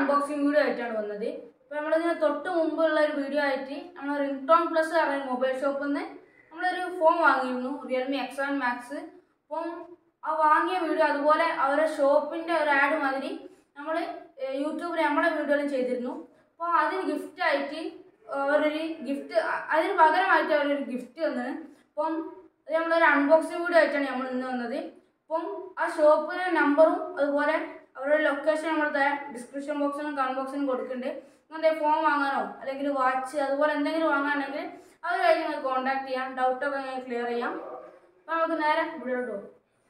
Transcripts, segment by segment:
unboxing video ആയിട്ടാണ് വന്നത് അപ്പോൾ നമ്മളിതിന് തൊട്ട് മുമ്പുള്ള ഒരു വീഡിയോ ആയിട്ട് നമ്മൾ റിംഗ് ടോൺ പ്ലസ് പറയുന്ന മൊബൈൽ ഷോപ്പിൽ നിന്ന് നമ്മളൊരു ഫോൺ വാങ്ങിയിരുന്നു റിയൽമി എക്സ് സെവൻ മാക്സ് അപ്പം ആ വാങ്ങിയ വീഡിയോ അതുപോലെ അവരുടെ ഷോപ്പിൻ്റെ ഒരു ആഡ് മാതിരി നമ്മൾ യൂട്യൂബിൽ നമ്മുടെ വീഡിയോയിലും ചെയ്തിരുന്നു അപ്പോൾ അതിന് ഗിഫ്റ്റായിട്ട് അവരൊരു ഗിഫ്റ്റ് അതിന് പകരമായിട്ട് അവരൊരു ഗിഫ്റ്റ് തന്നത് അപ്പം അത് നമ്മളൊരു അൺബോക്സിംഗ് വീഡിയോ ആയിട്ടാണ് നമ്മൾ ഇന്ന് വന്നത് അപ്പം ആ ഷോപ്പിലെ നമ്പറും അതുപോലെ അവരുടെ ലൊക്കേഷൻ നമ്മൾ ഡിസ്ക്രിപ്ഷൻ ബോക്സിലും കമന്റ് ബോക്സിലും കൊടുക്കുന്നുണ്ട് നിങ്ങൾക്ക് ഫോൺ വാങ്ങാനോ അല്ലെങ്കിൽ വാച്ച് അതുപോലെ എന്തെങ്കിലും വാങ്ങാണെങ്കിൽ അവരുമായി നിങ്ങൾ കോൺടാക്ട് ചെയ്യാം ഡൗട്ടൊക്കെ നിങ്ങൾ ക്ലിയർ ചെയ്യാം അപ്പം നമുക്ക് നേരെ വീഡിയോട്ട് പോകും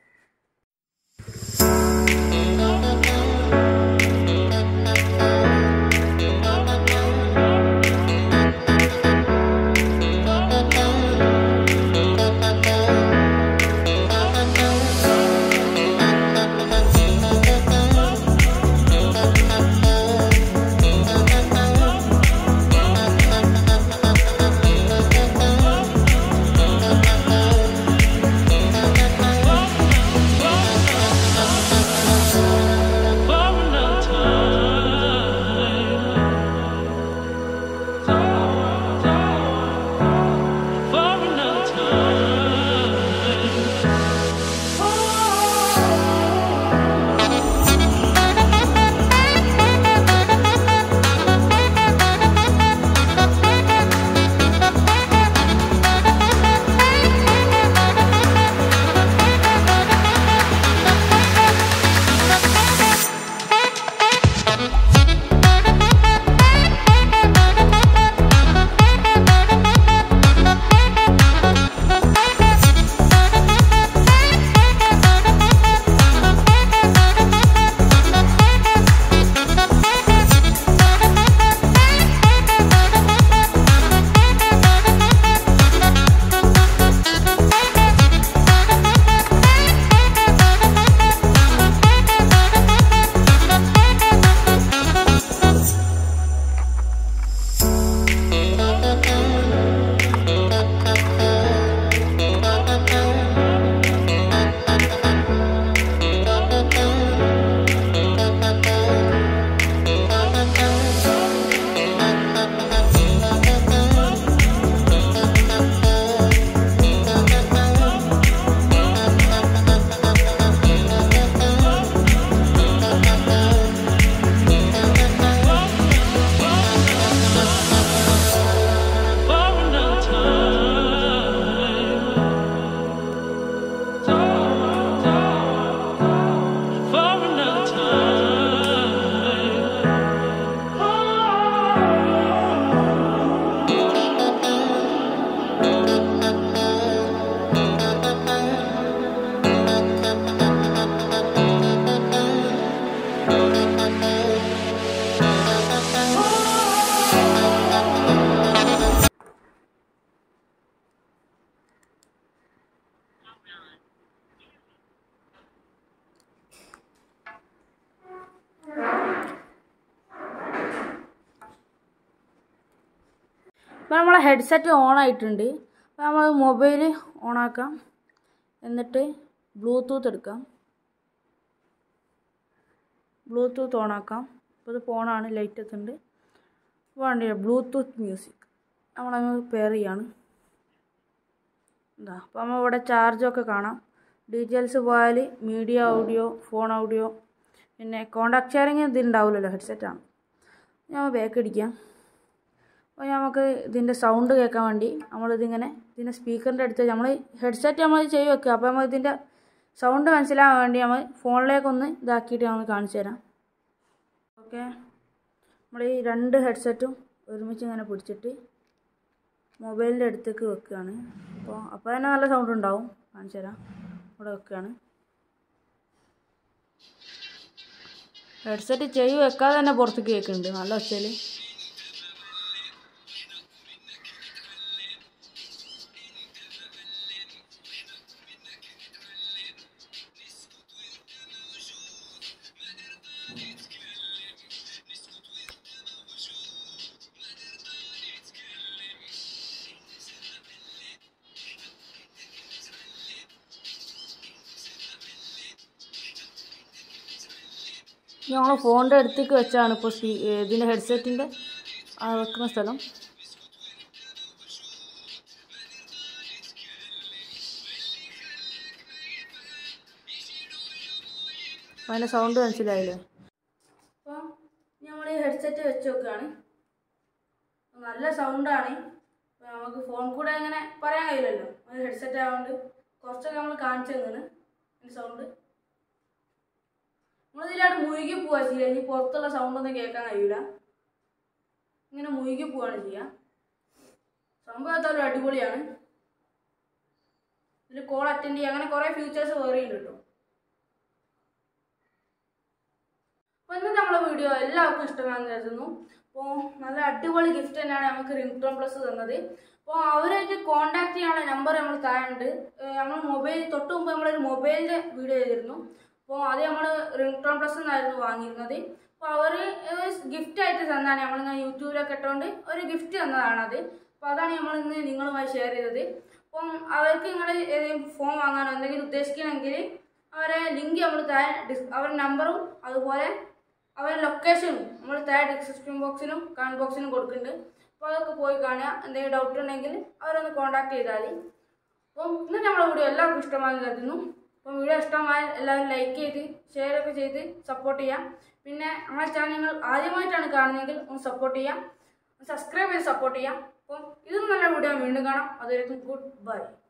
ഇപ്പോൾ നമ്മളെ ഹെഡ്സെറ്റ് ഓൺ ആയിട്ടുണ്ട് അപ്പോൾ നമ്മൾ മൊബൈൽ ഓണാക്കാം എന്നിട്ട് ബ്ലൂടൂത്ത് എടുക്കാം ബ്ലൂടൂത്ത് ഓണാക്കാം ഇപ്പോൾ ഇത് ഫോണാണ് ലൈറ്റ് എത്തുന്നുണ്ട് വേണ്ടില്ല ബ്ലൂടൂത്ത് മ്യൂസിക് നമ്മളങ്ങ് പെയർ ചെയ്യാണ് എന്താ അപ്പോൾ നമ്മൾ ഇവിടെ ചാർജൊക്കെ കാണാം ഡീറ്റെയിൽസ് പോയാൽ മീഡിയ ഓഡിയോ ഫോൺ ഓഡിയോ പിന്നെ കോണ്ടാക്ട് ഷെയറിങ് ഇതിലുണ്ടാവില്ലല്ലോ ഹെഡ്സെറ്റാണ് ഞാൻ ബാക്ക് അടിക്കാം അപ്പോൾ നമുക്ക് ഇതിൻ്റെ സൗണ്ട് കേൾക്കാൻ വേണ്ടി നമ്മളിതിങ്ങനെ ഇതിൻ്റെ സ്പീക്കറിൻ്റെ അടുത്ത് നമ്മൾ ഹെഡ്സെറ്റ് നമ്മൾ ചെയ്ത് വെക്കുക അപ്പോൾ നമ്മൾ ഇതിൻ്റെ സൗണ്ട് മനസ്സിലാകാൻ വേണ്ടി നമ്മൾ ഫോണിലേക്കൊന്ന് ഇതാക്കിയിട്ട് നമ്മൾ കാണിച്ചു തരാം ഓക്കെ നമ്മൾ ഈ രണ്ട് ഹെഡ്സെറ്റും ഒരുമിച്ച് ഇങ്ങനെ പിടിച്ചിട്ട് മൊബൈലിൻ്റെ അടുത്തേക്ക് വെക്കുകയാണ് അപ്പോൾ അപ്പോൾ തന്നെ നല്ല സൗണ്ട് ഉണ്ടാവും കാണിച്ചു തരാം ഇവിടെ വെക്കുകയാണ് ഹെഡ്സെറ്റ് ചെയ്ത് വെക്കാതെ തന്നെ പുറത്തേക്ക് കേൾക്കുന്നുണ്ട് നല്ല ഒച്ചയിൽ ഞങ്ങൾ ഫോണിൻ്റെ അടുത്തേക്ക് വെച്ചാണ് ഇപ്പോൾ സ്പീ ഇതിൻ്റെ ഹെഡ്സെറ്റിൻ്റെ വെക്കുന്ന സ്ഥലം അപ്പോൾ അതിൻ്റെ സൗണ്ട് മനസ്സിലായില്ലേ അപ്പോൾ നമ്മൾ ഈ ഹെഡ്സെറ്റ് വെച്ച് നോക്കുകയാണ് നല്ല സൗണ്ടാണ് അപ്പോൾ നമുക്ക് ഫോൺ കൂടെ അങ്ങനെ പറയാൻ കഴിയില്ലല്ലോ ഒരു ഹെഡ്സെറ്റ് ആയതുകൊണ്ട് കുറച്ചൊക്കെ നമ്മൾ കാണിച്ചു തന്നാണ് ഇതിൻ്റെ സൗണ്ട് നമ്മളിതിലായിട്ട് മുഴുകി പോവുക ചെയ്യുക ഇനി പുറത്തുള്ള സൗണ്ടൊന്നും കേൾക്കാൻ കഴിയില്ല ഇങ്ങനെ മുഴുകി പോവാണ് ചെയ്യുക സംഭവം എന്തായാലും അടിപൊളിയാണ് ഇതിൽ കോൾ അറ്റൻഡ് ചെയ്യുക അങ്ങനെ കുറേ ഫീച്ചേഴ്സ് വേറെ ഉണ്ട് കേട്ടോ അപ്പോൾ ഇന്നത്തെ നമ്മളെ വീഡിയോ എല്ലാവർക്കും ഇഷ്ടമാണെന്ന് കരുതുന്നു അപ്പോൾ നല്ല അടിപൊളി ഗിഫ്റ്റ് തന്നെയാണ് നമുക്ക് റിംഗ് ടോൺ പ്ലസ് തന്നത് അപ്പോൾ അവരായിട്ട് കോൺടാക്ട് ചെയ്യാനുള്ള നമ്പർ നമ്മൾ താഴെയുണ്ട് നമ്മൾ മൊബൈൽ തൊട്ട് മുമ്പ് നമ്മളൊരു മൊബൈലിൻ്റെ വീഡിയോ ചെയ്തിരുന്നു അപ്പോൾ അത് നമ്മൾ റിംഗ് ടോൺ പ്ലസ് എന്നായിരുന്നു വാങ്ങിയിരുന്നത് അപ്പോൾ അവർ ഗിഫ്റ്റ് ആയിട്ട് തന്നാണ് നമ്മളിങ്ങനെ യൂട്യൂബിലൊക്കെ ഇട്ടുകൊണ്ട് ഒരു ഗിഫ്റ്റ് തന്നതാണത് അപ്പോൾ അതാണ് നമ്മൾ ഇന്ന് നിങ്ങളുമായി ഷെയർ ചെയ്തത് അപ്പം അവർക്ക് നിങ്ങൾ ഏതെങ്കിലും ഫോൺ വാങ്ങാനോ എന്തെങ്കിലും ഉദ്ദേശിക്കണമെങ്കിൽ അവരെ ലിങ്ക് നമ്മൾ താഴെ ഡിസ് അവരുടെ നമ്പറും അതുപോലെ അവരുടെ ലൊക്കേഷനും നമ്മൾ താഴെ ഡിസ്ക്രിപ്ഷൻ ബോക്സിലും കമൻറ്റ് ബോക്സിലും കൊടുക്കുന്നുണ്ട് അപ്പോൾ അതൊക്കെ പോയി കാണുക എന്തെങ്കിലും ഡൗട്ട് ഉണ്ടെങ്കിൽ അവരൊന്ന് കോൺടാക്ട് ചെയ്താൽ മതി അപ്പം ഇന്നത്തെ നമ്മുടെ വീഡിയോ എല്ലാവർക്കും ഇഷ്ടമാണെന്ന് കരുതുന്നു അപ്പം വീഡിയോ ഇഷ്ടമായ എല്ലാവരും ലൈക്ക് ചെയ്ത് ഷെയർ ഒക്കെ ചെയ്ത് സപ്പോർട്ട് ചെയ്യാം പിന്നെ നമ്മുടെ ചാനൽ നിങ്ങൾ ആദ്യമായിട്ടാണ് കാണുന്നതെങ്കിൽ ഒന്ന് സപ്പോർട്ട് ചെയ്യാം സബ്സ്ക്രൈബ് ചെയ്ത് സപ്പോർട്ട് ചെയ്യാം അപ്പം ഇതും നല്ല വീഡിയോ വീണ്ടും കാണാം അതുവരെയും ഗുഡ് ബൈ